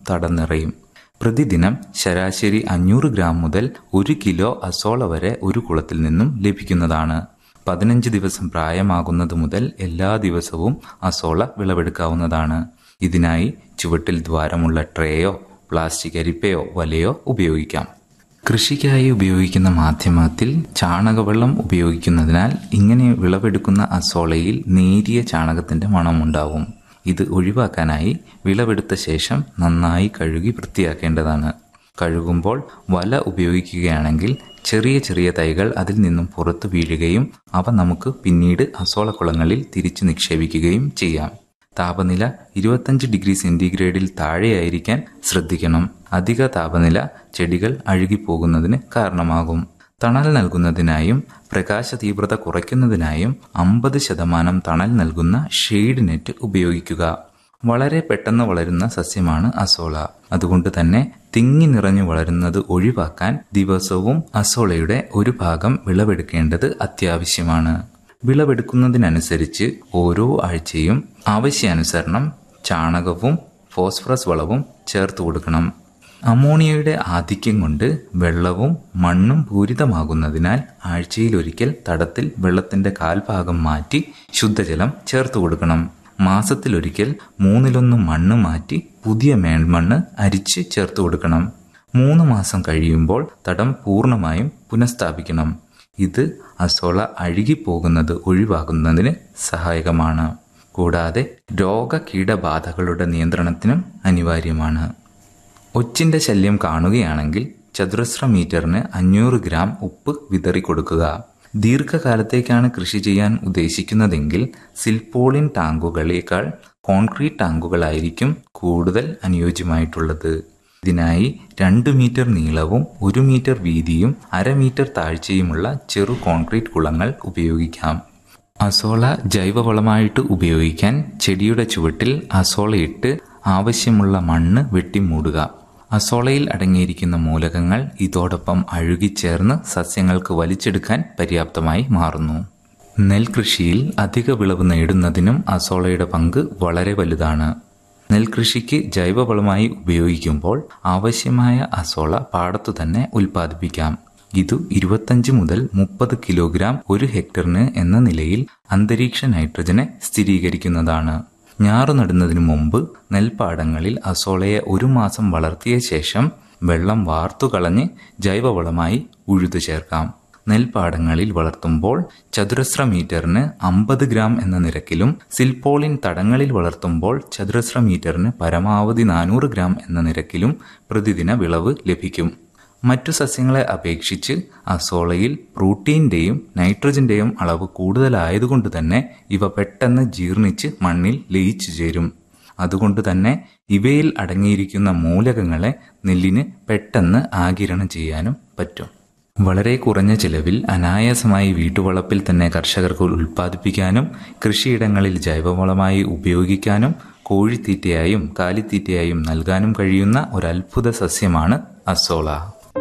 തടം നിറയും പ്രതിദിനം ശരാശരി അഞ്ഞൂറ് ഗ്രാം മുതൽ ഒരു കിലോ അസോള വരെ ഒരു കുളത്തിൽ നിന്നും ലഭിക്കുന്നതാണ് പതിനഞ്ച് ദിവസം പ്രായമാകുന്നത് മുതൽ എല്ലാ ദിവസവും അസോള വിളവെടുക്കാവുന്നതാണ് ഇതിനായി ചുവട്ടിൽ ദ്വാരമുള്ള ട്രേയോ പ്ലാസ്റ്റിക് അരിപ്പയോ വലയോ ഉപയോഗിക്കാം കൃഷിക്കായി ഉപയോഗിക്കുന്ന മാധ്യമത്തിൽ ചാണകവെള്ളം ഉപയോഗിക്കുന്നതിനാൽ ഇങ്ങനെ വിളവെടുക്കുന്ന അസോളയിൽ നേരിയ ചാണകത്തിന്റെ മണമുണ്ടാവും ഇത് ഒഴിവാക്കാനായി വിളവെടുത്ത ശേഷം നന്നായി കഴുകി വൃത്തിയാക്കേണ്ടതാണ് കഴുകുമ്പോൾ വല ഉപയോഗിക്കുകയാണെങ്കിൽ ചെറിയ ചെറിയ തൈകൾ അതിൽ നിന്നും പുറത്തു വീഴുകയും അവ നമുക്ക് പിന്നീട് അസോളക്കുളങ്ങളിൽ തിരിച്ചു നിക്ഷേപിക്കുകയും ചെയ്യാം താപനില ഇരുപത്തഞ്ച് ഡിഗ്രി സെന്റിഗ്രേഡിൽ താഴെയായിരിക്കാൻ ശ്രദ്ധിക്കണം അധിക താപനില ചെടികൾ അഴുകിപ്പോകുന്നതിന് കാരണമാകും തണൽ നൽകുന്നതിനായും പ്രകാശ തീവ്രത കുറയ്ക്കുന്നതിനായും അമ്പത് ശതമാനം തണൽ നൽകുന്ന ഷെയ്ഡ് നെറ്റ് ഉപയോഗിക്കുക വളരെ പെട്ടെന്ന് വളരുന്ന സസ്യമാണ് അസോള അതുകൊണ്ട് തന്നെ തിങ്ങി നിറഞ്ഞു വളരുന്നത് ഒഴിവാക്കാൻ ദിവസവും അസോളയുടെ ഒരു ഭാഗം വിളവെടുക്കേണ്ടത് അത്യാവശ്യമാണ് വിളവെടുക്കുന്നതിനനുസരിച്ച് ഓരോ ആഴ്ചയും ആവശ്യാനുസരണം ചാണകവും ഫോസ്ഫറസ് വളവും ചേർത്ത് കൊടുക്കണം അമോണിയയുടെ ആധിക്യം കൊണ്ട് വെള്ളവും മണ്ണും പൂരിതമാകുന്നതിനാൽ ആഴ്ചയിലൊരിക്കൽ തടത്തിൽ വെള്ളത്തിന്റെ കാൽഭാഗം മാറ്റി ശുദ്ധജലം ചേർത്ത് കൊടുക്കണം മാസത്തിലൊരിക്കൽ മൂന്നിലൊന്ന് മണ്ണ് മാറ്റി പുതിയ മേൽമണ്ണ് അരിച്ച് ചേർത്ത് കൊടുക്കണം മൂന്ന് മാസം കഴിയുമ്പോൾ തടം പൂർണ്ണമായും പുനഃസ്ഥാപിക്കണം ഇത് അസോള അഴുകിപ്പോകുന്നത് ഒഴിവാക്കുന്നതിന് സഹായകമാണ് കൂടാതെ രോഗ കീടബാധകളുടെ നിയന്ത്രണത്തിനും അനിവാര്യമാണ് ഒച്ചിന്റെ ശല്യം കാണുകയാണെങ്കിൽ ചതുരശ്ര മീറ്ററിന് അഞ്ഞൂറ് ഗ്രാം ഉപ്പ് വിതറി കൊടുക്കുക ദീർഘകാലത്തേക്കാണ് കൃഷി ചെയ്യാൻ ഉദ്ദേശിക്കുന്നതെങ്കിൽ സിൽപോളിൻ ടാങ്കുകളേക്കാൾ കോൺക്രീറ്റ് ടാങ്കുകളായിരിക്കും കൂടുതൽ അനുയോജ്യമായിട്ടുള്ളത് ഇതിനായി രണ്ട് മീറ്റർ നീളവും ഒരു മീറ്റർ വീതിയും അര മീറ്റർ താഴ്ചയുമുള്ള ചെറു കോൺക്രീറ്റ് കുളങ്ങൾ ഉപയോഗിക്കാം അസോള ജൈവവളമായിട്ട് ഉപയോഗിക്കാൻ ചെടിയുടെ ചുവട്ടിൽ അസോളയിട്ട് ആവശ്യമുള്ള മണ്ണ് വെട്ടിമൂടുക അസോളയിൽ അടങ്ങിയിരിക്കുന്ന മൂലകങ്ങൾ ഇതോടൊപ്പം അഴുകിച്ചേർന്ന് സസ്യങ്ങൾക്ക് വലിച്ചെടുക്കാൻ പര്യാപ്തമായി മാറുന്നു നെൽകൃഷിയിൽ അധിക വിളവ് നേടുന്നതിനും അസോളയുടെ പങ്ക് വളരെ വലുതാണ് നെൽകൃഷിക്ക് ജൈവവളമായി ഉപയോഗിക്കുമ്പോൾ ആവശ്യമായ അസോള പാടത്തു തന്നെ ഉൽപ്പാദിപ്പിക്കാം ഇത് ഇരുപത്തഞ്ച് മുതൽ മുപ്പത് കിലോഗ്രാം ഒരു ഹെക്ടറിന് എന്ന നിലയിൽ അന്തരീക്ഷ നൈട്രജനെ സ്ഥിരീകരിക്കുന്നതാണ് ഞാറു നടുന്നതിനു മുമ്പ് നെൽപ്പാടങ്ങളിൽ അസോളയെ ഒരു മാസം വളർത്തിയ ശേഷം വെള്ളം വാർത്തുകളഞ്ഞ് ജൈവവളമായി ഉഴുതു ചേർക്കാം നെൽപ്പാടങ്ങളിൽ വളർത്തുമ്പോൾ ചതുരശ്ര മീറ്ററിന് അമ്പത് ഗ്രാം എന്ന നിരക്കിലും സിൽപോളിൻ തടങ്ങളിൽ വളർത്തുമ്പോൾ ചതുരശ്ര മീറ്ററിന് പരമാവധി നാനൂറ് ഗ്രാം എന്ന നിരക്കിലും പ്രതിദിന വിളവ് ലഭിക്കും മറ്റു സസ്യങ്ങളെ അപേക്ഷിച്ച് അസോളയിൽ പ്രോട്ടീന്റെയും നൈട്രജന്റെയും അളവ് കൂടുതലായതുകൊണ്ട് തന്നെ ഇവ പെട്ടെന്ന് ജീർണിച്ച് മണ്ണിൽ ലയിച്ചു ചേരും അതുകൊണ്ട് തന്നെ ഇവയിൽ അടങ്ങിയിരിക്കുന്ന മൂലകങ്ങളെ നെല്ലിന് പെട്ടെന്ന് ആകിരണം ചെയ്യാനും പറ്റും വളരെ കുറഞ്ഞ ചിലവിൽ അനായാസമായി വീട്ടുവളപ്പിൽ തന്നെ കർഷകർക്ക് ഉൽപ്പാദിപ്പിക്കാനും കൃഷിയിടങ്ങളിൽ ജൈവവളമായി ഉപയോഗിക്കാനും കോഴിത്തീറ്റയായും കാലിത്തീറ്റയായും നൽകാനും കഴിയുന്ന ഒരു അത്ഭുത സസ്യമാണ് അസോള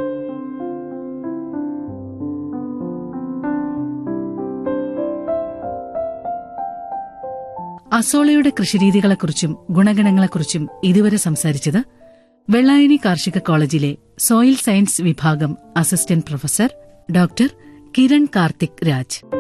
അസോളയുടെ കൃഷിരീതികളെക്കുറിച്ചും ഗുണഗണങ്ങളെക്കുറിച്ചും ഇതുവരെ സംസാരിച്ചത് വെള്ളായണി കാർഷിക കോളേജിലെ സോയിൽ സയൻസ് വിഭാഗം assistant professor doctor Kiran Karthik Raj